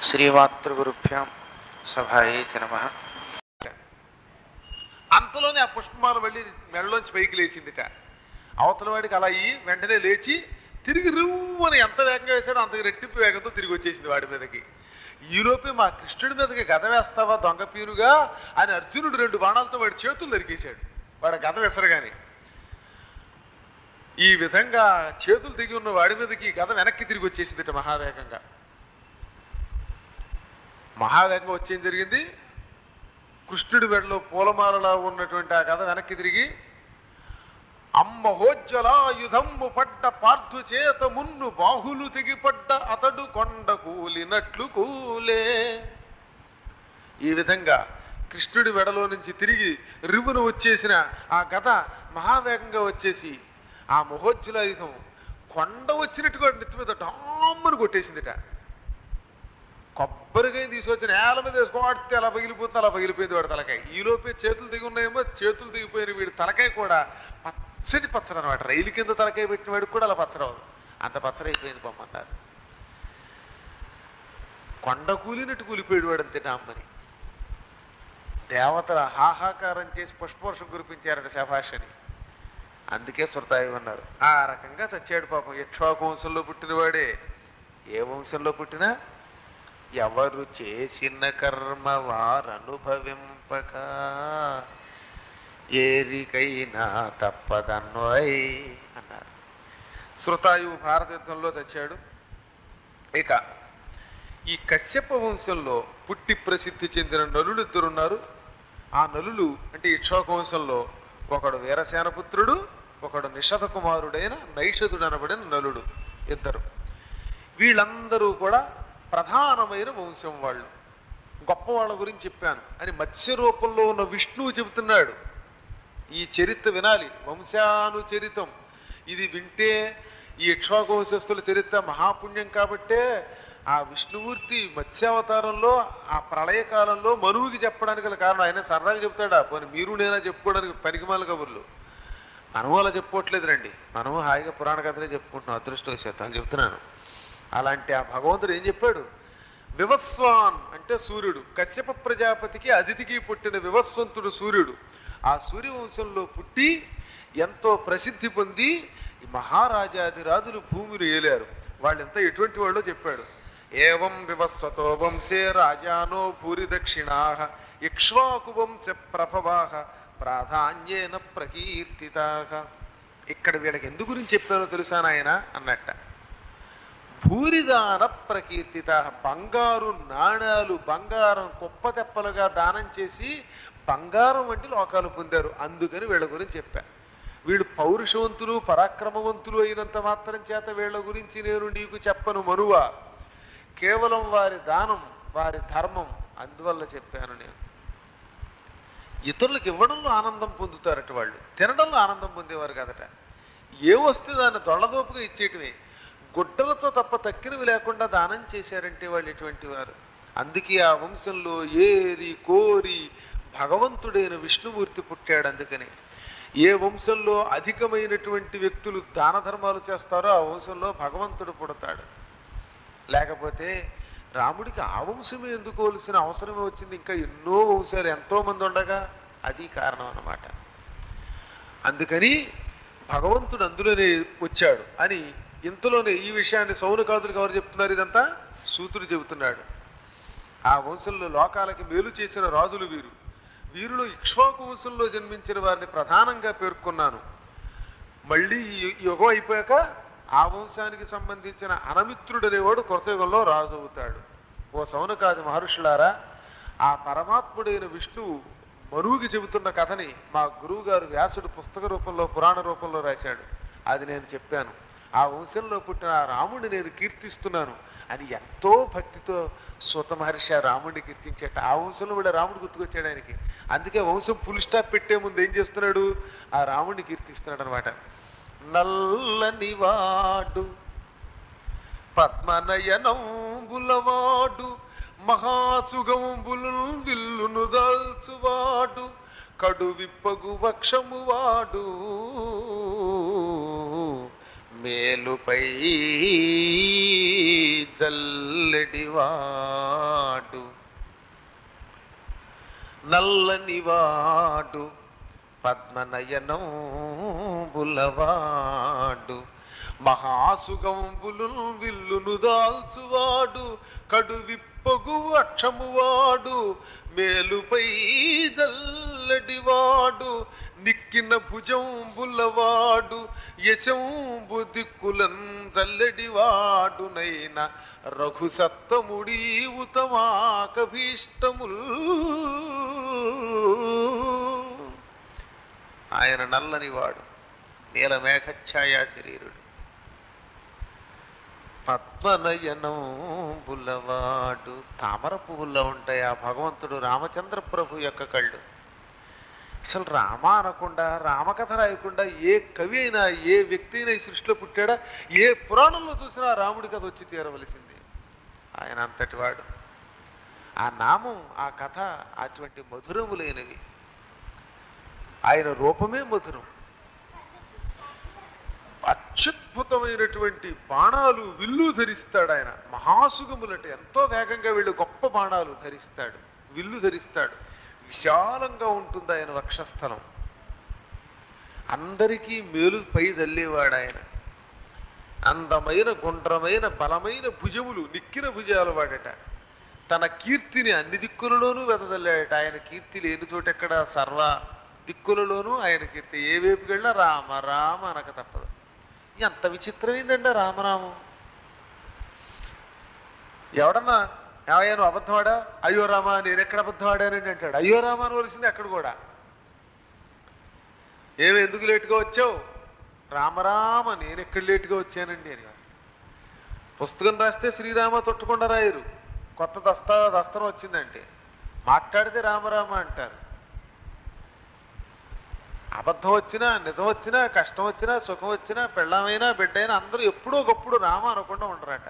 శ్రీమాతృగురుభ్యాం సభాయే నమ అంతలోనే ఆ పుష్పమాల వెళ్ళి మెడలోంచి పైకి లేచిందిట అవతల వాడికి అలా అయ్యి వెంటనే లేచి తిరిగి రువ్వని ఎంత వేగంగా వేశాడో అంత రెట్టింపు వేగంతో తిరిగి వచ్చేసింది వాడి మీదకి ఈలోపే మా కృష్ణుడి మీదకి గద వేస్తావా దొంగ పీనుగా అని అర్జునుడు రెండు బాణాలతో వాడి చేతులు నరికేశాడు వాడు గద విసరగానే ఈ విధంగా చేతులు దిగి ఉన్న వాడి మీదకి గద వెనక్కి తిరిగి వచ్చేసిందిట మహావేగంగా మహావేగంగా వచ్చేం జరిగింది కృష్ణుడి మెడలో పూలమాలలా ఉన్నటువంటి ఆ కథ వెనక్కి తిరిగి అమ్మహోజ్జలాయుధమ్ము పడ్డ పార్థు చేత మున్ను బాహులు తెగిపడ్డ అతడు కొండ కూలినట్లు కూలే ఈ విధంగా కృష్ణుడి మెడలో నుంచి తిరిగి రివును వచ్చేసిన ఆ గద మహావేగంగా వచ్చేసి ఆ మహోజ్జలాయుధం కొండ వచ్చినట్టుగా నెత్తి మీద డామ్మని కొట్టేసిందిట కొబ్బరికాయ తీసుకొచ్చి నేల మీద వేసుకోడితే అలా పగిలిపోతుంది అలా పగిలిపోయింది వాడి తలకాయ ఈ లోపే చేతులు దిగి ఉన్నాయేమో చేతులు దిగిపోయిన వీడి తలకాయ కూడా పచ్చడి పచ్చడి అనమాట రైలు కింద తలకాయ పెట్టిన వాడికి కూడా అలా పచ్చడవదు అంత పచ్చడి అయిపోయింది పొమ్మన్నారు కొండ కూలినట్టు కూలిపోయాడు వాడు అంతే అమ్మని దేవతల హాహాకారం చేసి పుష్పవర్షం కురిపించారట శభాషని అందుకే శృతాయి ఉన్నారు ఆ రకంగా చచ్చాడు పాపం యక్షోక వంశంలో పుట్టినవాడే ఏ వంశంలో పుట్టినా ఎవరు చేసిన కర్మ వారనుభవింపక ఏరికైనా తప్పదన్వయ్ అన్నారు శృతాయువు భారత యుద్ధంలో తెచ్చాడు ఇక ఈ కశ్యప వంశంలో పుట్టి ప్రసిద్ధి చెందిన నలులు ఇద్దరున్నారు ఆ నలులు అంటే ఇక్షోక వంశంలో ఒకడు వీరసేనపుత్రుడు ఒకడు నిషధ కుమారుడైన నైషధుడు అనబడిన నలుడు ఇద్దరు వీళ్ళందరూ కూడా ప్రధానమైన వంశం వాళ్ళు గొప్ప వాళ్ళ గురించి చెప్పాను అని మత్స్య రూపంలో ఉన్న విష్ణువు చెబుతున్నాడు ఈ చరిత్ర వినాలి వంశానుచరితం ఇది వింటే ఈ ఇక్ష్వాకు వంశస్థుల చరిత్ర మహాపుణ్యం కాబట్టే ఆ విష్ణుమూర్తి మత్స్యావతారంలో ఆ ప్రళయకాలంలో మనువుకి చెప్పడానికి గల కారణం ఆయన సరదాగా చెప్తాడా పోనీ మీరు నేనా చెప్పుకోవడానికి పనికిమాల కబుర్లు మనము అలా చెప్పుకోవట్లేదు రండి మనము హాయిగా పురాణ కథలే చెప్పుకుంటున్నాం అదృష్టవశాత్తు చెప్తున్నాను అలాంటి ఆ భగవంతుడు ఏం చెప్పాడు వివస్వాన్ అంటే సూర్యుడు కశ్యప ప్రజాపతికి అతిథికి పుట్టిన వివస్వంతుడు సూర్యుడు ఆ సూర్యవంశంలో పుట్టి ఎంతో ప్రసిద్ధి పొంది ఈ మహారాజాదిరాజులు భూమిని ఏలారు వాళ్ళంతా ఎటువంటి వాళ్ళో చెప్పాడు ఏవం వివస్వతో వంశే రాజానో భూరి దక్షిణా ఇక్ష్వాకు వంశ ప్రభవాహ ప్రాధాన్యేన ప్రకీర్తితాహ ఇక్కడ వీళ్ళకి ఎందు గురించి చెప్పారో తెలుసా నాయన అన్నట్ట భూరిదాన ప్రకీర్తిత బంగారు నాణాలు బంగారం కుప్ప తెప్పలుగా దానం చేసి బంగారం వంటి లోకాలు పొందారు అందుకని వీళ్ళ గురించి చెప్పా వీళ్ళు పౌరుషవంతులు పరాక్రమవంతులు అయినంత మాత్రం చేత వీళ్ళ గురించి నేను నీకు చెప్పను మరువా కేవలం వారి దానం వారి ధర్మం అందువల్ల చెప్పాను నేను ఇతరులకు ఇవ్వడంలో ఆనందం పొందుతారట వాళ్ళు తినడంలో ఆనందం పొందేవారు కదట ఏ వస్తే దాన్ని దొళ్ళదోపుగా ఇచ్చేయటమే గుడ్డలతో తప్ప తక్కినవి లేకుండా దానం చేశారంటే వాళ్ళు ఎటువంటి వారు అందుకే ఆ వంశంలో ఏరి కోరి భగవంతుడైన విష్ణుమూర్తి పుట్టాడు అందుకని ఏ వంశంలో అధికమైనటువంటి వ్యక్తులు దాన ధర్మాలు చేస్తారో ఆ వంశంలో భగవంతుడు పుడతాడు లేకపోతే రాముడికి ఆ వంశమే ఎందుకోవలసిన అవసరమే వచ్చింది ఇంకా ఎన్నో వంశాలు ఎంతోమంది ఉండగా అది కారణం అన్నమాట అందుకని భగవంతుడు అందులోనే వచ్చాడు అని ఇంతలోనే ఈ విషయాన్ని సౌనకాదులకు ఎవరు చెప్తున్నారు ఇదంతా సూతుడు చెబుతున్నాడు ఆ వంశంలో లోకాలకి మేలు చేసిన రాజులు వీరు వీరిలో ఇక్ష్వాకు వంశంలో జన్మించిన వారిని ప్రధానంగా పేర్కొన్నాను మళ్ళీ ఈ యుగం అయిపోయాక ఆ వంశానికి సంబంధించిన అనమిత్రుడు అనేవాడు కృతయుగంలో రాజు అవుతాడు ఓ సౌనకాది మహర్షులారా ఆ పరమాత్ముడైన విష్ణువు మరువుకి చెబుతున్న కథని మా గురువుగారు వ్యాసుడు పుస్తక రూపంలో పురాణ రూపంలో రాశాడు అది నేను చెప్పాను ఆ వంశంలో పుట్టిన ఆ రాముడిని నేను కీర్తిస్తున్నాను అని ఎంతో భక్తితో సూత మహర్షి ఆ రాముడిని కీర్తించేట ఆ వంశంలో కూడా రాముడు గుర్తుకొచ్చాడు ఆయనకి అందుకే వంశం ఫుల్ స్టాప్ పెట్టే ముందు ఏం చేస్తున్నాడు ఆ రాముడిని కీర్తిస్తున్నాడు అనమాట నల్లని వాడు పద్మనయనంబులవాడు మహాసుగంబులు విల్లును దాల్చువాడు కడు విప్పగు వక్షము వాడు మేలుపై జల్లెడివాడు నల్లనివాడు పద్మనయనం బులవాడు మహాసుగంబులు విల్లును దాల్చువాడు కడు విప్పగు అక్షమువాడు మేలుపై జల్లడివాడు నిక్కిన భుజంబులవాడు యశంబు దిక్కులన్ జల్లడివాడునైన రఘుసత్తముడి ఉతమాకభీష్టముల్ ఆయన నల్లనివాడు నీలమేఘఛాయా శరీరుడు పద్మనయనం బుల్లవాడు తామర పువ్వుల్లో ఉంటాయి ఆ భగవంతుడు రామచంద్ర ప్రభు యొక్క కళ్ళు అసలు రామ అనకుండా రామకథ రాయకుండా ఏ కవి అయినా ఏ వ్యక్తి అయినా ఈ సృష్టిలో పుట్టాడా ఏ పురాణంలో చూసినా రాముడి కథ వచ్చి తీరవలసింది ఆయన అంతటి వాడు ఆ నామం ఆ కథ అటువంటి మధురములైనవి ఆయన రూపమే మధురం అత్యద్భుతమైనటువంటి బాణాలు విల్లు ధరిస్తాడు ఆయన మహాసుగములంటే ఎంతో వేగంగా వీళ్ళు గొప్ప బాణాలు ధరిస్తాడు విల్లు ధరిస్తాడు విశాలంగా ఉంటుంది ఆయన వక్షస్థలం అందరికీ మేలు పై జల్లేవాడు ఆయన అందమైన గుండ్రమైన బలమైన భుజములు నిక్కిన భుజాలు వాడట తన కీర్తిని అన్ని దిక్కులలోనూ వెదజల్లాడట ఆయన కీర్తి లేని చోటెక్కడ సర్వ దిక్కులలోనూ ఆయన కీర్తి ఏ వైపుకి వెళ్ళినా రామ రామ అనక తప్పదు ఎంత విచిత్రమైందండి ఆ రామనామం ఎవడన్నా ఏమయ్యా నువ్వు అబద్ధమాడా అయ్యో రామా నేను ఎక్కడ అబద్ధమాడానని అంటాడు అయ్యో రామా అని వలిసింది అక్కడ కూడా ఏమి ఎందుకు లేటుగా వచ్చావు రామరామ నేను ఎక్కడ లేటుగా వచ్చానండి అని పుస్తకం రాస్తే శ్రీరామ తొట్టకుండా రాయరు కొత్త దస్తా దస్త్రం వచ్చిందంటే మాట్లాడితే రామరామ అంటారు అబద్ధం వచ్చినా నిజం వచ్చినా కష్టం వచ్చినా సుఖం వచ్చినా పెళ్ళమైనా బిడ్డైనా అందరూ ఎప్పుడో ఒకప్పుడు రామ అనకుండా ఉండరట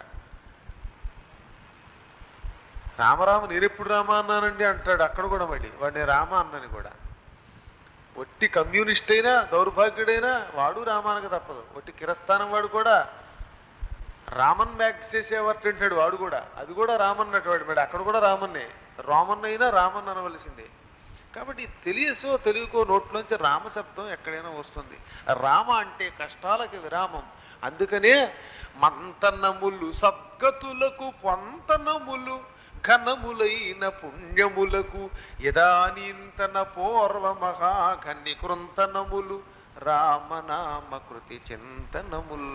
రామరామ నేను ఎప్పుడు రామ అన్నానండి అంటాడు అక్కడ కూడా మళ్ళీ వాడు నేను రామ అన్నాను కూడా ఒట్టి కమ్యూనిస్ట్ అయినా దౌర్భాగ్యుడైనా వాడు రామానక తప్పదు ఒట్టి కిరస్థానం వాడు కూడా రామన్ బ్యాగ్స్ చేసేవారు అంటాడు వాడు కూడా అది కూడా రామన్నట్టు వాడు మరి అక్కడ కూడా రామన్నే రామన్ అయినా రామన్ అనవలసిందే కాబట్టి తెలియసో తెలియకో నోట్లోంచి రామ శబ్దం ఎక్కడైనా వస్తుంది రామ అంటే కష్టాలకి విరామం అందుకనే మంతనములు సద్గతులకు పొంతనములు ఘనములైన పుణ్యములకు యదానీంతన పూర్వ మహాఘని కృంతనములు రామనామ కృతి చింతనముల్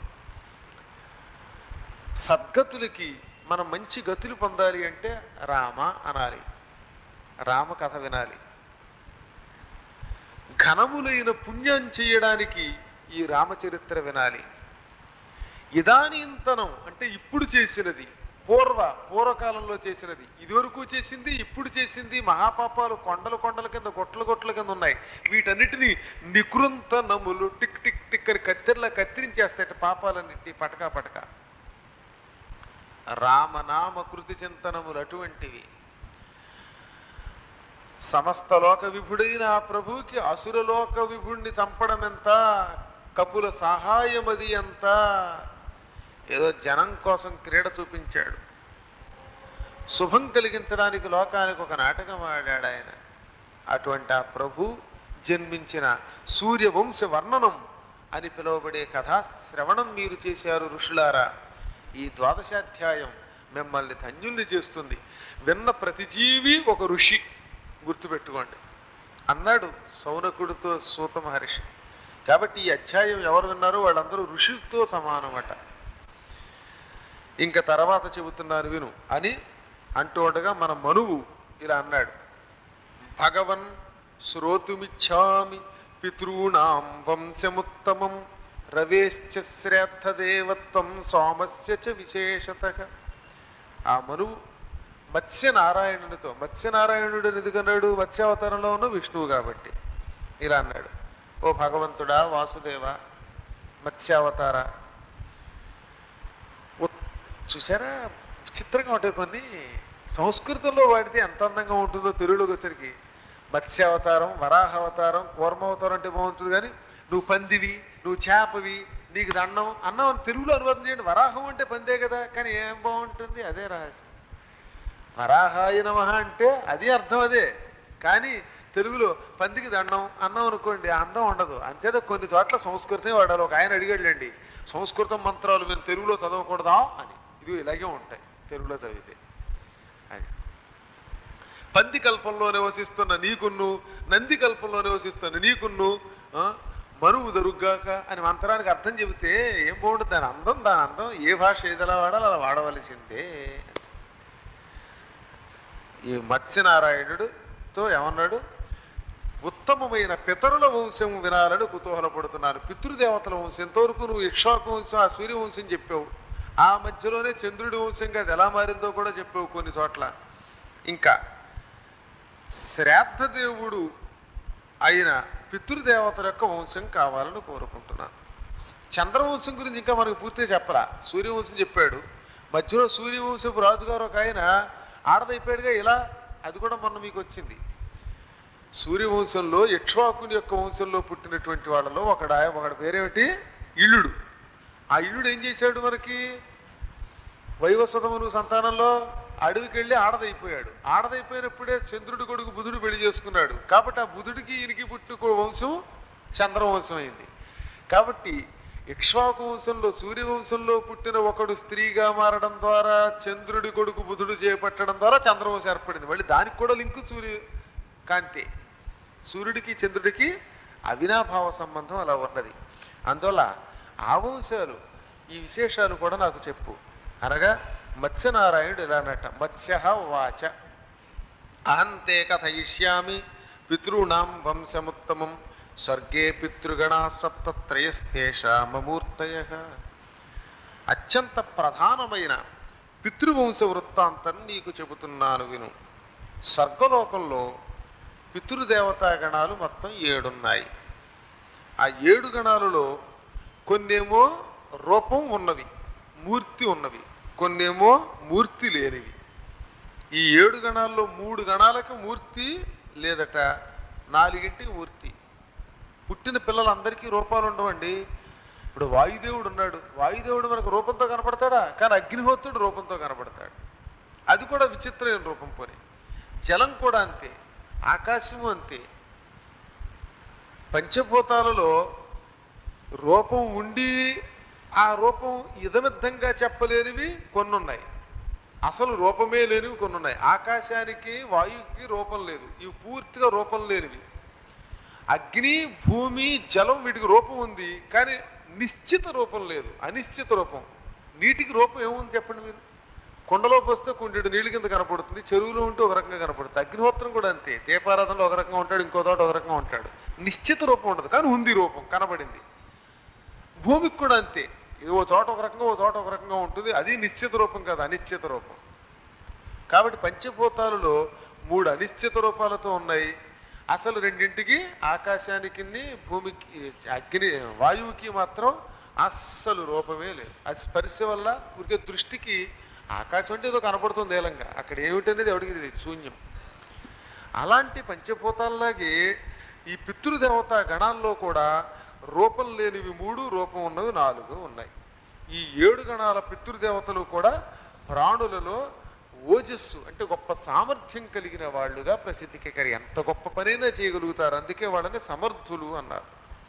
సద్గతులకి మనం మంచి గతులు పొందాలి అంటే రామ అనాలి రామ కథ వినాలి ఘనములైన పుణ్యం చేయడానికి ఈ రామచరిత్ర వినాలి ఇదానీంతనం అంటే ఇప్పుడు చేసినది పూర్వ పూర్వకాలంలో చేసినది ఇదివరకు చేసింది ఇప్పుడు చేసింది మహాపాపాలు కొండల కొండల కింద గొట్ల గొట్ల కింద ఉన్నాయి వీటన్నిటిని నికృంతనములు టిక్ టిక్ టిక్ అని కత్తిరిలా కత్తిరించేస్తాయి పాపాలన్నింటి పటకా పటకా రామనామ కృతి చింతనములు అటువంటివి సమస్త లోక విభుడైన ఆ ప్రభువుకి అసురలోక విభుడిని చంపడం ఎంత కపుల సహాయం అది ఎంత ఏదో జనం కోసం క్రీడ చూపించాడు శుభం కలిగించడానికి లోకానికి ఒక నాటకం ఆడాడు ఆయన అటువంటి ఆ ప్రభు జన్మించిన సూర్యవంశ వర్ణనం అని పిలువబడే కథా శ్రవణం మీరు చేశారు ఋషులారా ఈ ద్వాదశాధ్యాయం మిమ్మల్ని ధన్యుల్ని చేస్తుంది విన్న ప్రతి జీవి ఒక ఋషి గుర్తుపెట్టుకోండి అన్నాడు సౌనకుడితో సూత మహర్షి కాబట్టి ఈ అధ్యాయం ఎవరు విన్నారో వాళ్ళందరూ ఋషులతో సమానమట ఇంకా తర్వాత చెబుతున్నారు విను అని అంటూ ఉండగా మన మనువు ఇలా అన్నాడు భగవన్ శ్రోతుమిచ్చామి పితॄణాం వంశముత్తమం రవేశ్చ శ్రాద్ధదేవత్వం సోమస్య చ విశేషత ఆ మనువు మత్స్యనారాయణునితో మత్స్యనారాయణుడు ఎందుకన్నాడు మత్స్యావతారంలో ఉన్న విష్ణువు కాబట్టి ఇలా అన్నాడు ఓ భగవంతుడా వాసుదేవ మత్స్యావతార ఉత్- చూసారా చిత్రంగా ఉంటాయి కొన్ని సంస్కృతంలో వాడితే ఎంత అందంగా ఉంటుందో తెలుగులోకి వచ్చరికి మత్స్యావతారం వరాహావతారం కూర్మావతారం అంటే బాగుంటుంది కానీ నువ్వు పందివి నువ్వు చేపవి నీకు దండం అన్నం అని తెలుగులో అనువాదం చేయండి వరాహం అంటే పందే కదా కానీ ఏం బాగుంటుంది అదే రహస్యం వరాహాయ నమ అంటే అది అర్థం అదే కానీ తెలుగులో పందికి దండం అన్నం అనుకోండి ఆ అందం ఉండదు అంతేత కొన్ని చోట్ల సంస్కృతం వాడాలి ఒక ఆయన అడిగాడులేండి సంస్కృతం మంత్రాలు మేము తెలుగులో చదవకూడదా అని ఇది ఇలాగే ఉంటాయి తెలుగులో చదివితే అది పంది కల్పంలో నివసిస్తున్న నీకున్ను నంది కల్పంలో నివసిస్తున్న నీకున్ను ఆ, మనువు దొరుగ్గాక అని మంత్రానికి అర్థం చెబితే ఏం బాగుంటుంది దాని అందం దాని అందం ఏ భాష ఏదలా వాడాలో అలా వాడవలసిందే ఈ మత్స్యనారాయణుడుతో ఏమన్నాడు ఉత్తమమైన పితరుల వంశం వినాలని కుతూహలపడుతున్నాను పితృదేవతల వంశం ఎంతవరకు నువ్వు ఇక్షాకు వంశం ఆ సూర్య వంశం చెప్పావు ఆ మధ్యలోనే చంద్రుడి వంశంగా అది ఎలా మారిందో కూడా చెప్పావు కొన్ని చోట్ల ఇంకా శ్రాద్ధదేవుడు అయిన పితృదేవతల యొక్క వంశం కావాలని కోరుకుంటున్నాను చంద్రవంశం గురించి ఇంకా మనకు పూర్తిగా చెప్పరా సూర్యవంశం చెప్పాడు మధ్యలో సూర్యవంశపు రాజుగారు ఒక ఆయన ఆడదైపోయాడుగా ఇలా అది కూడా మొన్న మీకు వచ్చింది సూర్యవంశంలో ఇక్ష్వాకుని యొక్క వంశంలో పుట్టినటువంటి వాళ్ళలో ఒకడు ఆయ- ఒకడి పేరేమిటి ఇల్లుడు ఆ ఇల్లుడు ఏం చేశాడు మనకి వైవస్వతమును సంతానంలో అడవికి వెళ్ళి ఆడదైపోయాడు ఆడదైపోయినప్పుడే చంద్రుడి కొడుకు బుధుడు పెళ్లి చేసుకున్నాడు కాబట్టి ఆ బుధుడికి ఈయనకి పుట్టిన కొ- వంశం చంద్రవంశం అయింది కాబట్టి ఇక్ష్వాకు వంశంలో సూర్యవంశంలో పుట్టిన ఒకడు స్త్రీగా మారడం ద్వారా చంద్రుడి కొడుకు బుధుడు చేపట్టడం ద్వారా చంద్రవంశం ఏర్పడింది మళ్ళీ దానికి కూడా లింకు సూర్య కాంతి సూర్యుడికి చంద్రుడికి అవినాభావ సంబంధం అలా ఉన్నది అందువల్ల ఆ వంశాలు ఈ విశేషాలు కూడా నాకు చెప్పు అనగా మత్స్యనారాయణుడు ఇలా అన్నట్ట మత్స్య వాచ అహంతే కథయిష్యామి పితॄణాం వంశముత్తమం స్వర్గే పితృగణా సప్తత్రయస్తేషామూర్తయ అత్యంత ప్రధానమైన పితృవంశ వృత్తాంతం నీకు చెబుతున్నాను విను స్వర్గలోకంలో పితృదేవతా గణాలు మొత్తం ఏడున్నాయి ఆ ఏడు గణాలలో కొన్నేమో రూపం ఉన్నవి మూర్తి ఉన్నవి కొన్నేమో మూర్తి లేనివి ఈ ఏడు గణాల్లో మూడు గణాలకు మూర్తి లేదట నాలుగింటికి మూర్తి పుట్టిన పిల్లలందరికీ రూపాలు ఉండవండి ఇప్పుడు వాయుదేవుడు ఉన్నాడు వాయుదేవుడు మనకు రూపంతో కనపడతాడా కానీ అగ్నిహోత్రుడు రూపంతో కనపడతాడు అది కూడా విచిత్రమైన రూపం పోని జలం కూడా అంతే ఆకాశము అంతే పంచభూతాలలో రూపం ఉండి ఆ రూపం ఇదమిద్దంగా చెప్పలేనివి కొన్ని ఉన్నాయి అసలు రూపమే లేనివి కొన్ని ఉన్నాయి ఆకాశానికి వాయువుకి రూపం లేదు ఇవి పూర్తిగా రూపం లేనివి అగ్ని భూమి జలం వీటికి రూపం ఉంది కానీ నిశ్చిత రూపం లేదు అనిశ్చిత రూపం నీటికి రూపం ఏముంది చెప్పండి మీరు కుండలో పోస్తే కుండెడు నీళ్ళ కింద కనపడుతుంది చెరువులో ఉంటే ఒక రకంగా కనపడుతుంది అగ్నిహోత్రం కూడా అంతే దీపారాధనలో ఒక రకంగా ఉంటాడు ఇంకో తోట ఒక రకంగా ఉంటాడు నిశ్చిత రూపం ఉండదు కానీ ఉంది రూపం కనబడింది భూమికి కూడా అంతే ఇది ఓ చోట ఒక రకంగా ఓ చోట ఒక రకంగా ఉంటుంది అది నిశ్చిత రూపం కాదు అనిశ్చిత రూపం కాబట్టి పంచభూతాలలో మూడు అనిశ్చిత రూపాలతో ఉన్నాయి అసలు రెండింటికి ఆకాశానికి భూమికి అగ్ని వాయువుకి మాత్రం అస్సలు రూపమే లేదు అది స్పర్శ వల్ల ఊరికే దృష్టికి ఆకాశం అంటే ఏదో కనపడుతుంది ఏలంగా అక్కడ ఏమిటనేది ఎవడికి తెలియదు శూన్యం అలాంటి పంచభూతాల్లాగే ఈ పితృదేవత గణాల్లో కూడా రూపం లేనివి మూడు రూపం ఉన్నవి నాలుగు ఉన్నాయి ఈ ఏడు గణాల పితృదేవతలు కూడా ప్రాణులలో ఓజస్సు అంటే గొప్ప సామర్థ్యం కలిగిన వాళ్ళుగా ప్రసిద్ధికి కరి ఎంత గొప్ప పనైనా చేయగలుగుతారు అందుకే వాళ్ళని సమర్థులు అన్నారు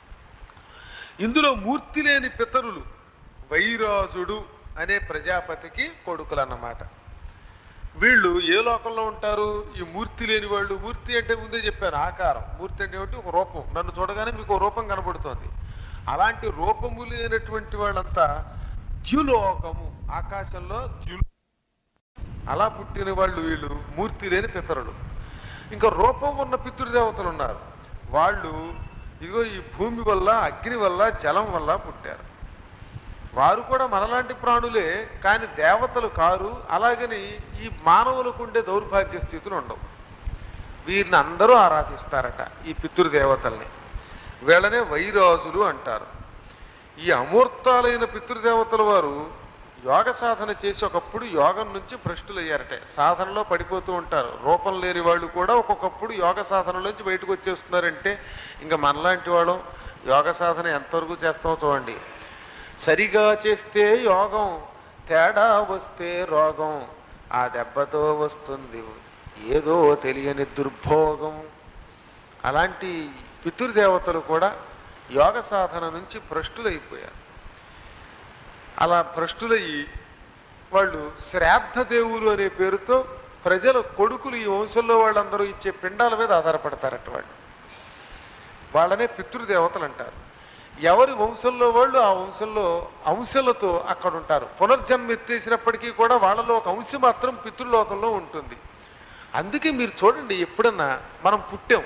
ఇందులో మూర్తి లేని పితరులు వైరాజుడు అనే ప్రజాపతికి కొడుకులు అన్నమాట వీళ్ళు ఏ లోకంలో ఉంటారు ఈ మూర్తి లేని వాళ్ళు మూర్తి అంటే ముందే చెప్పాను ఆకారం మూర్తి అంటే ఏమిటి ఒక రూపం నన్ను చూడగానే మీకు ఒక రూపం కనబడుతోంది అలాంటి రూపము లేనటువంటి వాళ్ళంతా ద్యులోకము ఆకాశంలో ద్యు అలా పుట్టిన వాళ్ళు వీళ్ళు మూర్తి లేని పితరులు ఇంకా రూపం ఉన్న పితృదేవతలు ఉన్నారు వాళ్ళు ఇదిగో ఈ భూమి వల్ల అగ్ని వల్ల జలం వల్ల పుట్టారు వారు కూడా మనలాంటి ప్రాణులే కానీ దేవతలు కారు అలాగని ఈ మానవులకు ఉండే దౌర్భాగ్య స్థితులు ఉండవు వీరిని అందరూ ఆరాధిస్తారట ఈ పితృదేవతల్ని వీళ్ళనే వైరాజులు అంటారు ఈ అమూర్తాలైన పితృదేవతల వారు యోగ సాధన చేసి ఒకప్పుడు యోగం నుంచి భ్రష్టులయ్యారట సాధనలో పడిపోతూ ఉంటారు రూపం లేని వాళ్ళు కూడా ఒక్కొక్కప్పుడు యోగ సాధనలోంచి బయటకు వచ్చేస్తున్నారంటే ఇంకా మనలాంటి వాళ్ళం యోగ సాధన ఎంతవరకు చేస్తామో చూడండి సరిగా చేస్తే యోగం తేడా వస్తే రోగం ఆ దెబ్బతో వస్తుంది ఏదో తెలియని దుర్భోగం అలాంటి పితృదేవతలు కూడా యోగ సాధన నుంచి భ్రష్టులైపోయారు అలా భ్రష్టులయ్యి వాళ్ళు శ్రాద్ధ దేవులు అనే పేరుతో ప్రజల కొడుకులు ఈ వంశంలో వాళ్ళందరూ ఇచ్చే పిండాల మీద ఆధారపడతారట వాళ్ళు వాళ్ళనే పితృదేవతలు అంటారు ఎవరి వంశంలో వాళ్ళు ఆ వంశంలో అంశలతో అక్కడ ఉంటారు పునర్జన్మ ఎత్తేసినప్పటికీ కూడా వాళ్ళలో ఒక అంశ మాత్రం పితృలోకంలో ఉంటుంది అందుకే మీరు చూడండి ఎప్పుడన్నా మనం పుట్టాం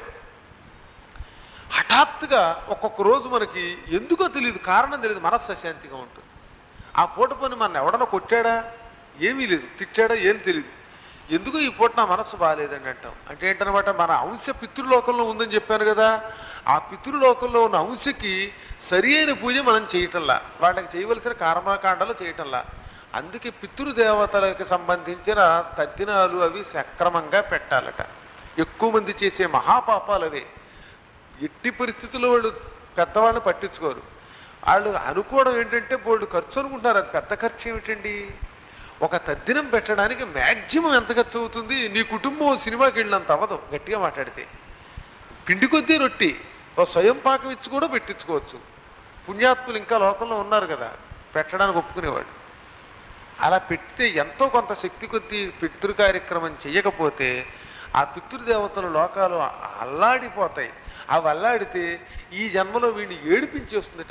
హఠాత్తుగా ఒక్కొక్క రోజు మనకి ఎందుకో తెలియదు కారణం తెలియదు మనస్సు అశాంతిగా ఉంటుంది ఆ పూట పని మన ఎవడన్నా కొట్టాడా ఏమీ లేదు తిట్టాడా ఏం తెలియదు ఎందుకు ఈ పూట నా మనస్సు బాగాలేదండి అంటాం అంటే ఏంటనమాట మన అంశ పితృలోకంలో ఉందని చెప్పాను కదా ఆ పితృలోకంలో ఉన్న అంశకి సరి అయిన పూజ మనం చేయటంలా వాళ్ళకి చేయవలసిన కర్మకాండలు చేయటంలా అందుకే పితృదేవతలకు సంబంధించిన తద్దినాలు అవి సక్రమంగా పెట్టాలట ఎక్కువ మంది చేసే మహాపాపాలు అవే ఎట్టి పరిస్థితుల్లో వాళ్ళు పెద్దవాళ్ళని పట్టించుకోరు వాళ్ళు అనుకోవడం ఏంటంటే బోల్డ్ ఖర్చు అనుకుంటున్నారు అది పెద్ద ఖర్చు ఏమిటండి ఒక తద్దినం పెట్టడానికి మ్యాక్సిమం ఎంత ఖర్చు అవుతుంది నీ కుటుంబం సినిమాకి వెళ్ళినంత అవ్వదు గట్టిగా మాట్లాడితే పిండి కొద్దీ రొట్టి ఓ స్వయం పాకం ఇచ్చి కూడా పెట్టించుకోవచ్చు పుణ్యాత్ములు ఇంకా లోకంలో ఉన్నారు కదా పెట్టడానికి ఒప్పుకునేవాడు అలా పెడితే ఎంతో కొంత శక్తి కొద్దీ పితృ కార్యక్రమం చేయకపోతే ఆ పితృదేవతల లోకాలు అల్లాడిపోతాయి అవి అల్లాడితే ఈ జన్మలో వీడిని ఏడిపించేస్తుందట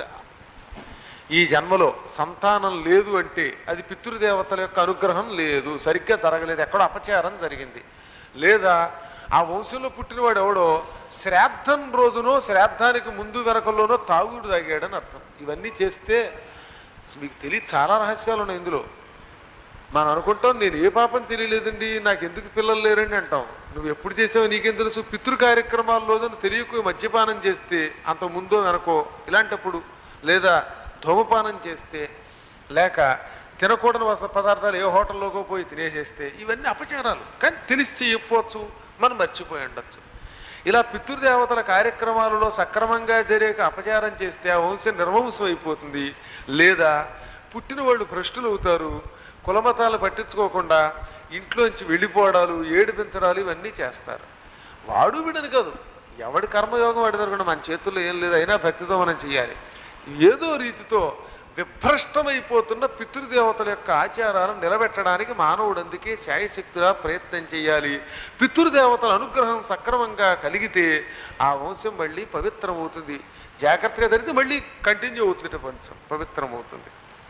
ఈ జన్మలో సంతానం లేదు అంటే అది పితృదేవతల యొక్క అనుగ్రహం లేదు సరిగ్గా జరగలేదు ఎక్కడో అపచారం జరిగింది లేదా ఆ వంశంలో పుట్టినవాడు ఎవడో శ్రాద్ధం రోజునో శ్రాద్ధానికి ముందు వెనకల్లోనో తాగుడు తాగాడని అర్థం ఇవన్నీ చేస్తే మీకు తెలియదు చాలా రహస్యాలు ఉన్నాయి ఇందులో మనం అనుకుంటాం నేను ఏ పాపం తెలియలేదండి నాకు ఎందుకు పిల్లలు లేరండి అంటాం నువ్వు ఎప్పుడు చేసావో నీకేం తెలుసు పితృ కార్యక్రమాల రోజున తెలియకు మద్యపానం చేస్తే అంత ముందో వెనకో ఇలాంటప్పుడు లేదా ధూమపానం చేస్తే లేక తినకూడని వస పదార్థాలు ఏ హోటల్లోకో పోయి తినేసేస్తే ఇవన్నీ అపచారాలు కానీ తెలిసి చేయకపోవచ్చు మనం మర్చిపోయి ఉండొచ్చు ఇలా పితృదేవతల కార్యక్రమాలలో సక్రమంగా జరిగే అపచారం చేస్తే ఆ వంశం నిర్వంశం అయిపోతుంది లేదా పుట్టిన వాళ్ళు భ్రష్టులు అవుతారు కులమతాలు పట్టించుకోకుండా ఇంట్లోంచి వెళ్ళిపోవడాలు ఏడిపించడాలు ఇవన్నీ చేస్తారు వాడు వీడని కాదు ఎవడి కర్మయోగం వాడి జరగడం మన చేతుల్లో ఏం లేదు అయినా భక్తితో మనం చేయాలి ఏదో రీతితో విభ్రష్టమైపోతున్న పితృదేవతల యొక్క ఆచారాలను నిలబెట్టడానికి మానవుడు అందుకే శాయశక్తిగా ప్రయత్నం చేయాలి పితృదేవతల అనుగ్రహం సక్రమంగా కలిగితే ఆ వంశం మళ్ళీ పవిత్రమవుతుంది జాగ్రత్తగా జరిగితే మళ్ళీ కంటిన్యూ అవుతుంది వంశం పవిత్రమవుతుంది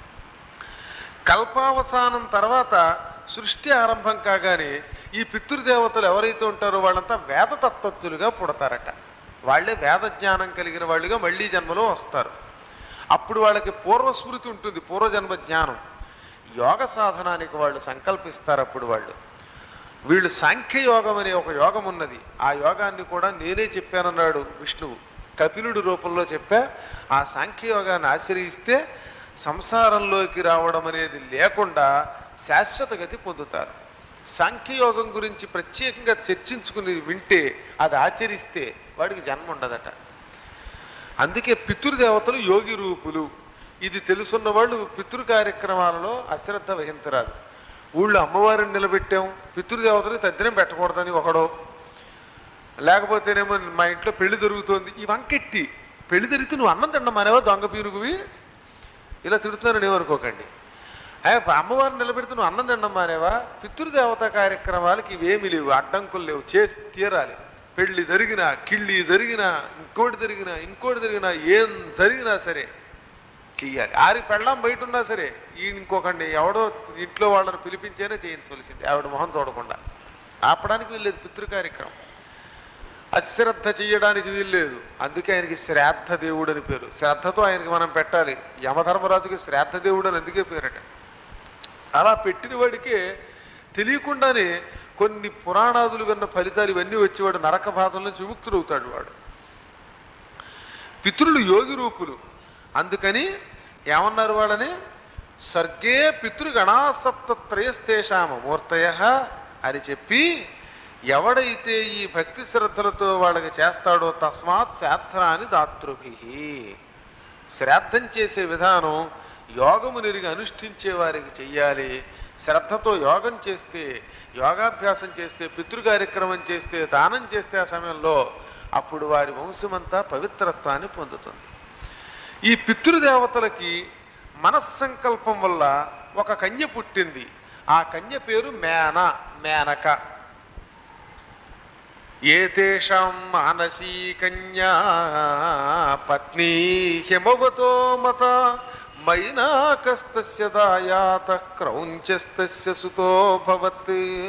కల్పావసానం తర్వాత సృష్టి ఆరంభం కాగానే ఈ పితృదేవతలు ఎవరైతే ఉంటారో వాళ్ళంతా వేదతత్వజ్ఞులుగా పుడతారట వాళ్ళే వేద జ్ఞానం కలిగిన వాళ్ళుగా మళ్ళీ జన్మలో వస్తారు అప్పుడు వాళ్ళకి పూర్వస్మృతి ఉంటుంది పూర్వజన్మ జ్ఞానం యోగ సాధనానికి వాళ్ళు సంకల్పిస్తారు అప్పుడు వాళ్ళు వీళ్ళు సాంఖ్యయోగం అనే ఒక యోగం ఉన్నది ఆ యోగాన్ని కూడా నేనే చెప్పానన్నాడు విష్ణువు కపిలుడి రూపంలో చెప్పా ఆ సాంఖ్యయోగాన్ని ఆశ్రయిస్తే సంసారంలోకి రావడం అనేది లేకుండా శాశ్వత గతి పొందుతారు సాంఖ్యయోగం గురించి ప్రత్యేకంగా చర్చించుకుని వింటే అది ఆచరిస్తే వాడికి జన్మ ఉండదట అందుకే పితృదేవతలు యోగి రూపులు ఇది తెలుసున్న వాళ్ళు పితృ కార్యక్రమాలలో అశ్రద్ధ వహించరాదు ఊళ్ళో అమ్మవారిని నిలబెట్టాం పితృదేవతలు తద్దినం పెట్టకూడదని ఒకడో లేకపోతేనేమో మా ఇంట్లో పెళ్లి జరుగుతోంది ఈ వంకెట్టి పెళ్లి జరిగితే నువ్వు అన్నం తినమానేవా దొంగ పీరుగువి ఇలా తిడుతున్నారని ఏమనుకోకండి అయ్యా అమ్మవారిని నిలబెడితే నువ్వు అన్నం తినమానేవా పితృదేవత కార్యక్రమాలకి ఇవేమీ లేవు అడ్డంకులు లేవు చేసి తీరాలి పెళ్లి జరిగినా కిళ్ళి జరిగినా ఇంకోటి జరిగినా ఇంకోటి జరిగినా ఏం జరిగినా సరే చెయ్యాలి ఆరి పెళ్ళాం బయట ఉన్నా సరే ఈ ఇంకొకండి ఎవడో ఇంట్లో వాళ్ళని పిలిపించేనే చేయించవలసింది ఆవిడ మొహం చూడకుండా ఆపడానికి వీల్లేదు పితృ కార్యక్రమం అశ్రద్ధ చేయడానికి వీల్లేదు అందుకే ఆయనకి శ్రాద్ధ దేవుడు అని పేరు శ్రద్ధతో ఆయనకి మనం పెట్టాలి యమధర్మరాజుకి శ్రాద్ధ దేవుడు అని అందుకే పేరట అలా పెట్టిన వాడికే తెలియకుండానే కొన్ని పురాణాదులు విన్న ఫలితాలు ఇవన్నీ వచ్చేవాడు నరక బాధల నుంచి విముక్తుడవుతాడు వాడు పితృలు యోగి రూపులు అందుకని ఏమన్నారు వాళ్ళని సర్గే పితృగణాసప్తత్రయస్తేషామ మూర్తయ అని చెప్పి ఎవడైతే ఈ భక్తి శ్రద్ధలతో వాళ్ళకి చేస్తాడో తస్మాత్ శ్రాద్ధనాన్ని దాతృభి శ్రాద్ధం చేసే విధానం యోగము నెరిగి అనుష్ఠించే వారికి చెయ్యాలి శ్రద్ధతో యోగం చేస్తే యోగాభ్యాసం చేస్తే పితృ కార్యక్రమం చేస్తే దానం చేస్తే ఆ సమయంలో అప్పుడు వారి వంశమంతా పవిత్రత్వాన్ని పొందుతుంది ఈ పితృదేవతలకి మనస్సంకల్పం వల్ల ఒక కన్య పుట్టింది ఆ కన్య పేరు మేన మేనక ఏతేషాం మానసీ కన్యా పత్నీ హిమవతో మత మైనాకస్తస్య దాయాత క్రౌంచస్తస్య సుతో భవత్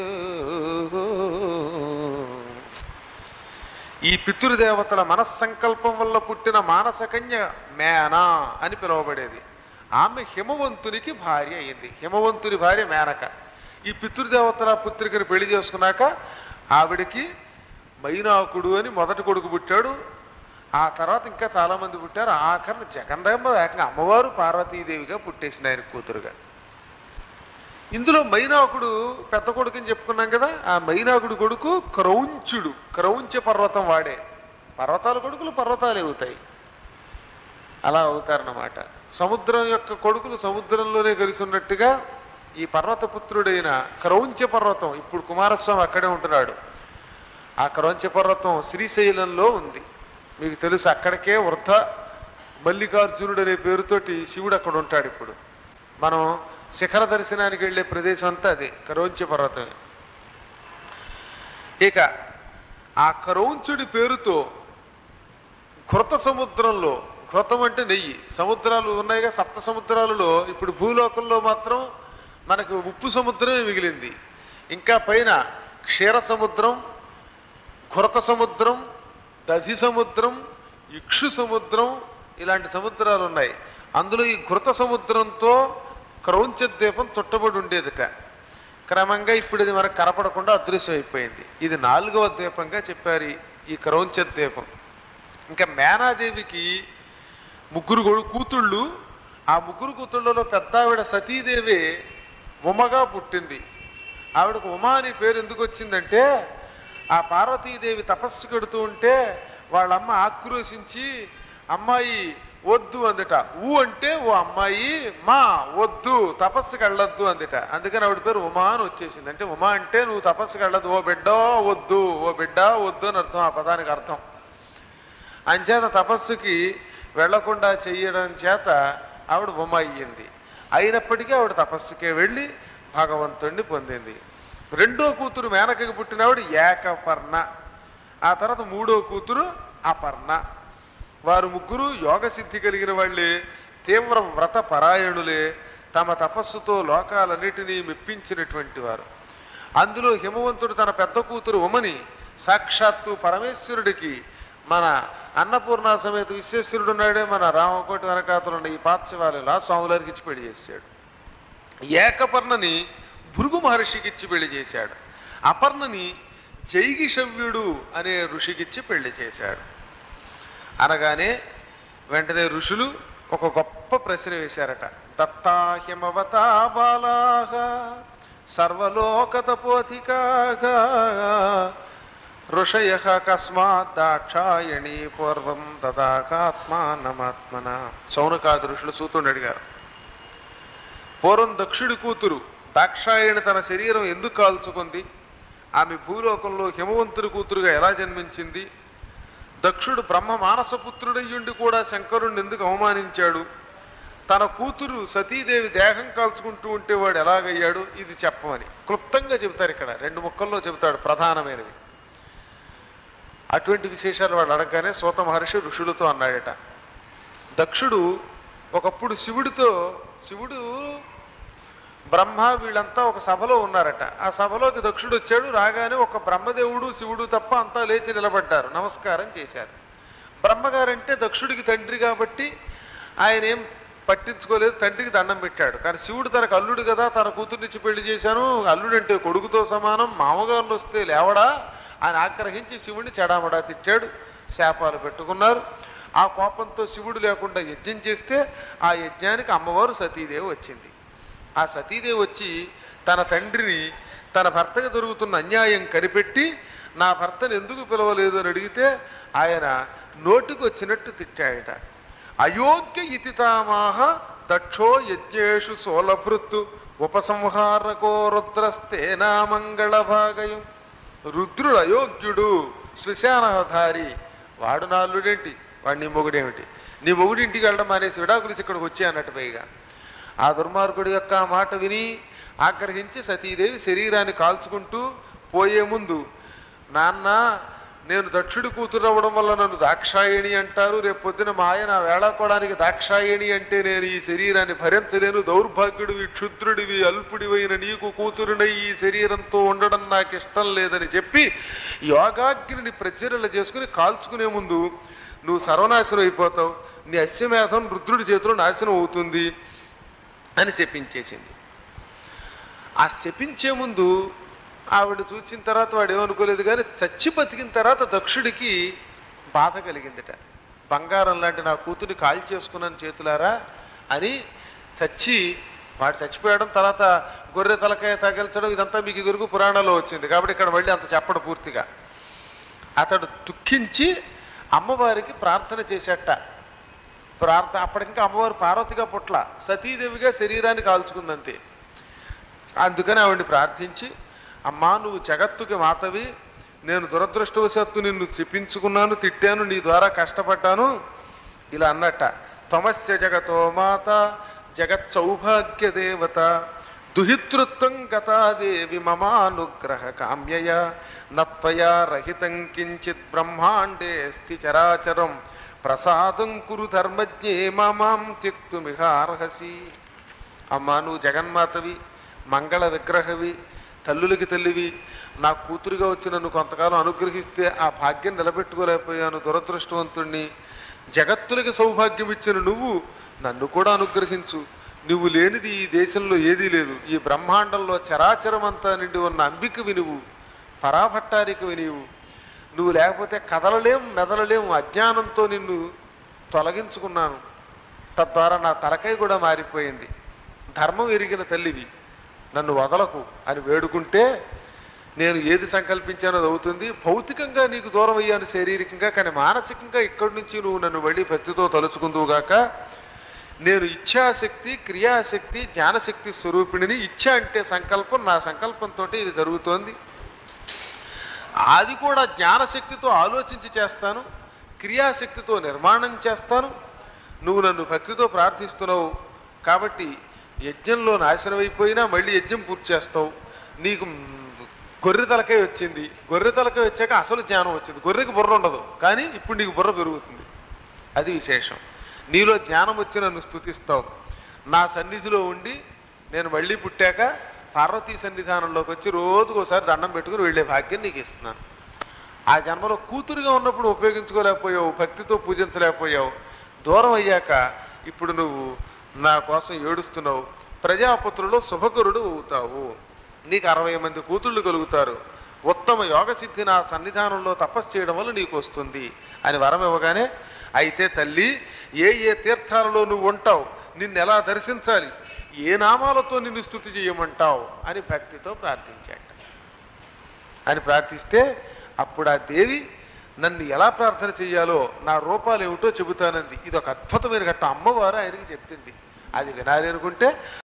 ఈ పితృదేవతల మనస్సంకల్పం వల్ల పుట్టిన మానస కన్య మేనా అని పిలువబడేది ఆమె హిమవంతునికి భార్య అయింది హిమవంతుని భార్య మేనక ఈ పితృదేవతల పుత్రికని పెళ్లి చేసుకున్నాక ఆవిడికి మైనాకుడు అని మొదటి కొడుకు పుట్టాడు ఆ తర్వాత ఇంకా చాలామంది పుట్టారు ఆఖరిని జగందమ్మ ఏకంగా అమ్మవారు పార్వతీదేవిగా పుట్టేసింది ఆయన కూతురుగా ఇందులో మైనాకుడు పెద్ద కొడుకు అని చెప్పుకున్నాం కదా ఆ మైనాకుడు కొడుకు క్రౌంచుడు క్రౌంచ పర్వతం వాడే పర్వతాల కొడుకులు పర్వతాలు అవుతాయి అలా అవుతారన్నమాట సముద్రం యొక్క కొడుకులు సముద్రంలోనే కలిసి ఉన్నట్టుగా ఈ పర్వతపుత్రుడైన క్రౌంచ పర్వతం ఇప్పుడు కుమారస్వామి అక్కడే ఉంటున్నాడు ఆ క్రౌంచ పర్వతం శ్రీశైలంలో ఉంది మీకు తెలుసు అక్కడికే వృద్ధ మల్లికార్జునుడు అనే పేరుతోటి శివుడు అక్కడ ఉంటాడు ఇప్పుడు మనం శిఖర దర్శనానికి వెళ్ళే ప్రదేశం అంతా అదే కరౌంచ పర్వతమే ఇక ఆ కరౌంచుడి పేరుతో కృత సముద్రంలో కృతం అంటే నెయ్యి సముద్రాలు ఉన్నాయిగా సప్త సముద్రాలలో ఇప్పుడు భూలోకంలో మాత్రం మనకు ఉప్పు సముద్రమే మిగిలింది ఇంకా పైన క్షీర సముద్రం కృత సముద్రం దధి సముద్రం ఇక్షు సముద్రం ఇలాంటి సముద్రాలు ఉన్నాయి అందులో ఈ కృత సముద్రంతో క్రౌంచ ద్వీపం చుట్టబడి ఉండేదిట క్రమంగా ఇప్పుడు ఇది మనకు కనపడకుండా అదృశ్యం అయిపోయింది ఇది నాలుగవ ద్వీపంగా చెప్పారు ఈ- ఈ క్రౌంచ ద్వీపం ఇంకా మేనాదేవికి ముగ్గురు కొడు- కూతుళ్ళు ఆ ముగ్గురు కూతుళ్ళలో పెద్ద ఆవిడ సతీదేవి ఉమగా పుట్టింది ఆవిడకు ఉమా అని పేరు ఎందుకు వచ్చిందంటే ఆ పార్వతీదేవి తపస్సు కడుతూ ఉంటే వాళ్ళమ్మ ఆక్రోశించి అమ్మాయి వద్దు అందట ఊ అంటే ఓ అమ్మాయి మా వద్దు తపస్సుకి వెళ్ళొద్దు అందట అందుకని ఆవిడ పేరు ఉమా అని వచ్చేసింది అంటే ఉమా అంటే నువ్వు తపస్సుకి వెళ్ళదు ఓ బిడ్డ వద్దు ఓ బిడ్డ వద్దు అని అర్థం ఆ పదానికి అర్థం అంచేత తపస్సుకి వెళ్లకుండా చెయ్యడం చేత ఆవిడ ఉమ అయ్యింది అయినప్పటికీ ఆవిడ తపస్సుకే వెళ్ళి భగవంతుణ్ణి పొందింది రెండో కూతురు మేనకకి పుట్టినవాడు ఏకపర్ణ ఆ తర్వాత మూడో కూతురు అపర్ణ వారు ముగ్గురు యోగ సిద్ధి కలిగిన వాళ్ళే తీవ్ర వ్రత పరాయణులే తమ తపస్సుతో లోకాలన్నిటినీ మెప్పించినటువంటి వారు అందులో హిమవంతుడు తన పెద్ద కూతురు ఉమని సాక్షాత్తు పరమేశ్వరుడికి మన అన్నపూర్ణ సమేత విశ్వేశ్వరుడు ఉన్నాడే మన రామకోటి వెనకాతలు ఉన్న ఈ పాత శివాలయంలో ఆ స్వాములారికి ఇచ్చి పెళ్లి చేశాడు ఏకపర్ణని భృగు మహర్షికి ఇచ్చి పెళ్లి చేశాడు అపర్ణని జైగిషవ్యుడు అనే ఋషికిచ్చి పెళ్లి చేశాడు అనగానే వెంటనే ఋషులు ఒక గొప్ప ప్రశ్న వేశారట దత్తాహిమవతా బాలాహ సర్వలోకతపోధికాగా ఋషయ కస్మాత్ దాక్షాయణీ పూర్వం తదాకాత్మానమాత్మన సౌనకాది ఋషులు సూతుండి అడిగారు పూర్వం దక్షుడి కూతురు దాక్షాయణి తన శరీరం ఎందుకు కాల్చుకుంది ఆమె భూలోకంలో హిమవంతుడి కూతురుగా ఎలా జన్మించింది దక్షుడు బ్రహ్మ మానసపుత్రుడయ్యుండి కూడా శంకరుణ్ణి ఎందుకు అవమానించాడు తన కూతురు సతీదేవి దేహం కాల్చుకుంటూ ఉంటే వాడు ఎలాగయ్యాడు ఇది చెప్పమని క్లుప్తంగా చెబుతారు ఇక్కడ రెండు ముక్కల్లో చెబుతాడు ప్రధానమైనవి అటువంటి విశేషాలు వాడు అడగగానే సూత మహర్షి ఋషులతో అన్నాడట దక్షుడు ఒకప్పుడు శివుడితో శివుడు బ్రహ్మ వీళ్ళంతా ఒక సభలో ఉన్నారట ఆ సభలోకి దక్షుడు వచ్చాడు రాగానే ఒక బ్రహ్మదేవుడు శివుడు తప్ప అంతా లేచి నిలబడ్డారు నమస్కారం చేశారు బ్రహ్మగారంటే దక్షుడికి తండ్రి కాబట్టి ఆయన ఏం పట్టించుకోలేదు తండ్రికి దండం పెట్టాడు కానీ శివుడు తనకు అల్లుడు కదా తన కూతుర్నిచ్చి పెళ్లి చేశాను అల్లుడంటే కొడుకుతో సమానం మామగారులు వస్తే లేవడా ఆయన ఆగ్రహించి శివుడిని చెడామడా తిట్టాడు శాపాలు పెట్టుకున్నారు ఆ కోపంతో శివుడు లేకుండా యజ్ఞం చేస్తే ఆ యజ్ఞానికి అమ్మవారు సతీదేవి వచ్చింది ఆ సతీదేవి వచ్చి తన తండ్రిని తన భర్తకు జరుగుతున్న అన్యాయం కనిపెట్టి నా భర్తను ఎందుకు పిలవలేదు అని అడిగితే ఆయన నోటికి వచ్చినట్టు తిట్టాడట అయోగ్య ఇతితామాహ దక్షో యజ్ఞేషు సోలభృత్తు ఉపసంహారకో రుద్రస్తేనా మంగళ భాగయం రుద్రుడు అయోగ్యుడు శ్మశానధారి వాడు నా అల్లుడేంటి వాడు నీ మొగుడేమిటి నీ మొగుడి ఇంటికి వెళ్ళడం మానేసి విడాకులు ఇక్కడికి వచ్చి అన్నట్టు పైగా ఆ దుర్మార్గుడి యొక్క ఆ మాట విని ఆగ్రహించి సతీదేవి శరీరాన్ని కాల్చుకుంటూ పోయే ముందు నాన్న నేను దక్షుడి కూతురు అవ్వడం వల్ల నన్ను దాక్షాయణి అంటారు రేపు పొద్దున మా ఆయన వేళాకోవడానికి దాక్షాయణి అంటే నేను ఈ శరీరాన్ని భరించలేను దౌర్భాగ్యుడివి క్షుద్రుడివి అల్పుడివైన నీకు కూతురునై ఈ శరీరంతో ఉండడం నాకు ఇష్టం లేదని చెప్పి యోగాగ్నిని ప్రజ్వరల చేసుకుని కాల్చుకునే ముందు నువ్వు సర్వనాశనం అయిపోతావు నీ అశ్వమేధం రుద్రుడి చేతిలో నాశనం అవుతుంది అని చెప్పించేసింది ఆ శపించే ముందు ఆవిడ చూచిన తర్వాత వాడు ఏమనుకోలేదు కానీ చచ్చి బతికిన తర్వాత దక్షుడికి బాధ కలిగిందట బంగారం లాంటి నా కూతుర్ని కాల్ చేసుకున్నాను చేతులారా అని చచ్చి వాడు చచ్చిపోయడం తర్వాత గొర్రె తలకాయ తగిల్చడం ఇదంతా మీకు ఇదివరకు పురాణాల్లో వచ్చింది కాబట్టి ఇక్కడ మళ్ళీ అంత చెప్పడం పూర్తిగా అతడు దుఃఖించి అమ్మవారికి ప్రార్థన చేసేట ప్రార్థన అప్పటికింకా అమ్మవారు పార్వతిగా పుట్ల సతీదేవిగా శరీరాన్ని కాల్చుకుందంతే అందుకని ఆవిడ్ని ప్రార్థించి అమ్మా నువ్వు జగత్తుకి మాతవి నేను దురదృష్టవశాత్తు నిన్ను శపించుకున్నాను తిట్టాను నీ ద్వారా కష్టపడ్డాను ఇలా అన్నట్ట తమస్య జగతో మాత జగత్ సౌభాగ్య దేవత దుహితృత్వం గతాదేవి మమానుగ్రహ కామ్యయ నత్వయా రహితం కించిత్ బ్రహ్మాండే స్థి చరాచరం ప్రసాదం కురు ధర్మజ్ఞే మమాం త్యక్తుమిహార్హసి అమ్మా నువ్వు జగన్మాతవి మంగళ విగ్రహవి తల్లులకి తల్లివి నా కూతురుగా వచ్చి నన్ను కొంతకాలం అనుగ్రహిస్తే ఆ భాగ్యం నిలబెట్టుకోలేకపోయాను దురదృష్టవంతుణ్ణి జగత్తులకి సౌభాగ్యం ఇచ్చిన నువ్వు నన్ను కూడా అనుగ్రహించు నువ్వు లేనిది ఈ దేశంలో ఏదీ లేదు ఈ బ్రహ్మాండంలో చరాచరమంతా నిండి ఉన్న అంబికవి నువ్వు పరాభట్టారికవి నీవు నువ్వు లేకపోతే కదలలేం మెదలలేం అజ్ఞానంతో నిన్ను తొలగించుకున్నాను తద్వారా నా తలకై కూడా మారిపోయింది ధర్మం ఎరిగిన తల్లివి నన్ను వదలకు అని వేడుకుంటే నేను ఏది సంకల్పించానో అది అవుతుంది భౌతికంగా నీకు దూరం అయ్యాను శారీరకంగా కానీ మానసికంగా ఇక్కడి నుంచి నువ్వు నన్ను మళ్ళీ భక్తితో తలుచుకుందువుగాక నేను ఇచ్ఛాశక్తి క్రియాశక్తి జ్ఞానశక్తి స్వరూపిణిని ఇచ్ఛ అంటే సంకల్పం నా సంకల్పంతో ఇది జరుగుతోంది అది కూడా జ్ఞానశక్తితో ఆలోచించి చేస్తాను క్రియాశక్తితో నిర్మాణం చేస్తాను నువ్వు నన్ను భక్తితో ప్రార్థిస్తున్నావు కాబట్టి యజ్ఞంలో నాశనం అయిపోయినా మళ్ళీ యజ్ఞం పూర్తి చేస్తావు నీకు మ్, గొర్రె తలకాయ వచ్చింది గొర్రె తలకాయ వచ్చాక అసలు జ్ఞానం వచ్చింది గొర్రెకి బుర్ర ఉండదు కానీ ఇప్పుడు నీకు బుర్ర పెరుగుతుంది అది విశేషం నీలో జ్ఞానం వచ్చి నన్ను స్థుతిస్తావు నా సన్నిధిలో ఉండి నేను మళ్ళీ పుట్టాక పార్వతీ సన్నిధానంలోకి వచ్చి రోజుకోసారి దండం పెట్టుకుని వెళ్ళే భాగ్యం నీకు ఇస్తున్నాను ఆ జన్మలో కూతురుగా ఉన్నప్పుడు ఉపయోగించుకోలేకపోయావు భక్తితో పూజించలేకపోయావు దూరం అయ్యాక ఇప్పుడు నువ్వు నా కోసం ఏడుస్తున్నావు ప్రజాపుత్రులో శుభకరుడు అవుతావు నీకు అరవై మంది కూతుళ్ళు కలుగుతారు ఉత్తమ యోగ సిద్ధి నా సన్నిధానంలో తపస్సు చేయడం వల్ల నీకు వస్తుంది అని వరం ఇవ్వగానే అయితే తల్లి ఏ ఏ తీర్థాలలో నువ్వు ఉంటావు నిన్ను ఎలా దర్శించాలి ఏ నామాలతో నిన్ను స్థుతి చేయమంటావు అని భక్తితో ప్రార్థించాట అని ప్రార్థిస్తే అప్పుడు ఆ దేవి నన్ను ఎలా ప్రార్థన చెయ్యాలో నా రూపాలు ఏమిటో చెబుతానంది ఇది ఒక అద్భుతమైన ఘట్టం అమ్మవారు ఆయనకి చెప్పింది అది వినాలి అనుకుంటే